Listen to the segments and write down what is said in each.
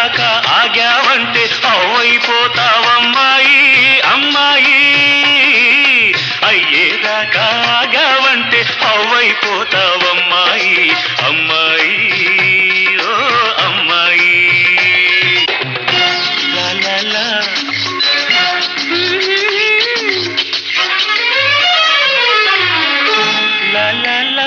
అయ్యేదాకా ఆగావంటే అవ్వైపోతావమ్మాయి అమ్మాయి అయ్యేదాకా ఆగావంటే అవ్వైపోతావమ్మాయి అమ్మాయి ఓ అమ్మాయి లా లా లా లా లా లా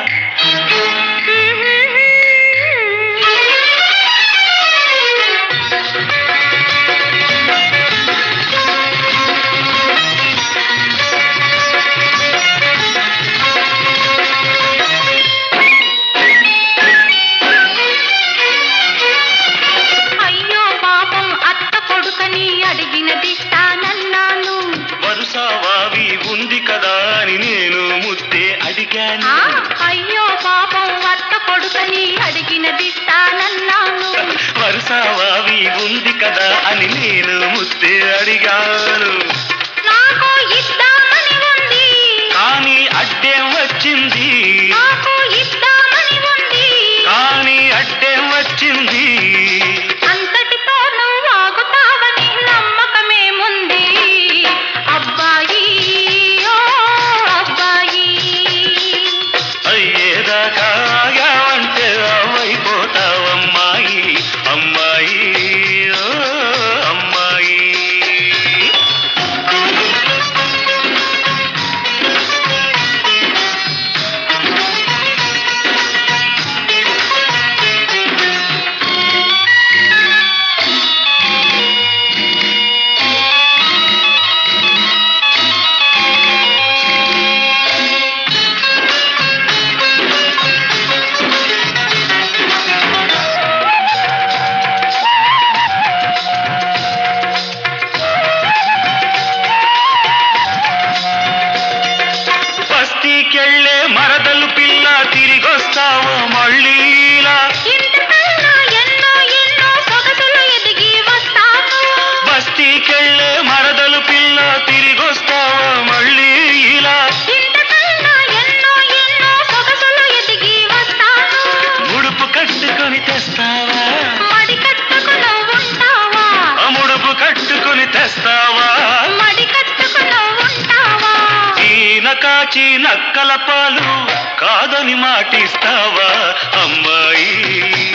అయ్యో పాపం అత్త కొడుకని అడిగినదిస్తానన్నాను వరుస వావి ఉంది కదా అని నేను ముద్దే అడిగాను ఆ, అయ్యో పాపం అత్త కొడుకని అడిగినదిస్తానన్నాను వరుస వావి ఉంది కదా అని నేను ముద్దే అడిగాను నాకు ఇద్దామని ఉంది కానీ అడ్డేం వచ్చింది నాకు ఇద్దామని ఉంది కానీ అడ్డేం వచ్చింది అంతటితో నువ్వు ఆగుతావని నమ్మకమేముంది అబ్బాయి ఓ అబ్బాయి అయ్యేదాకా ఆగావంటే అమ్మైపోతావమ్మాయి అమ్మాయి ఓ అమ్మాయి బస్తీకెళ్ళే మరదలు పిల్ల తిరిగొస్తావో మళ్ళీలా ఇంతకన్నా ఎన్నో ఎన్నో సొగసులు ఎదిగి వస్తాను బస్తీకెళ్ళే మరదలు పిల్ల తిరిగొస్తావో మళ్ళీ ఇలా ఇంతకన్నా ఎన్నో ఎన్నో సొగసులు ఎదిగి వస్తాను ముడుపు కట్టుకొని తెస్తావా మడి కట్టుకు ఉంటావా ఆ ముడుపు కట్టుకొని తెస్తావా మడి కట్టుకు ఉంటావా ఈన కాచి నక్కల పాలు కాదని మాటిస్తావా అమ్మాయి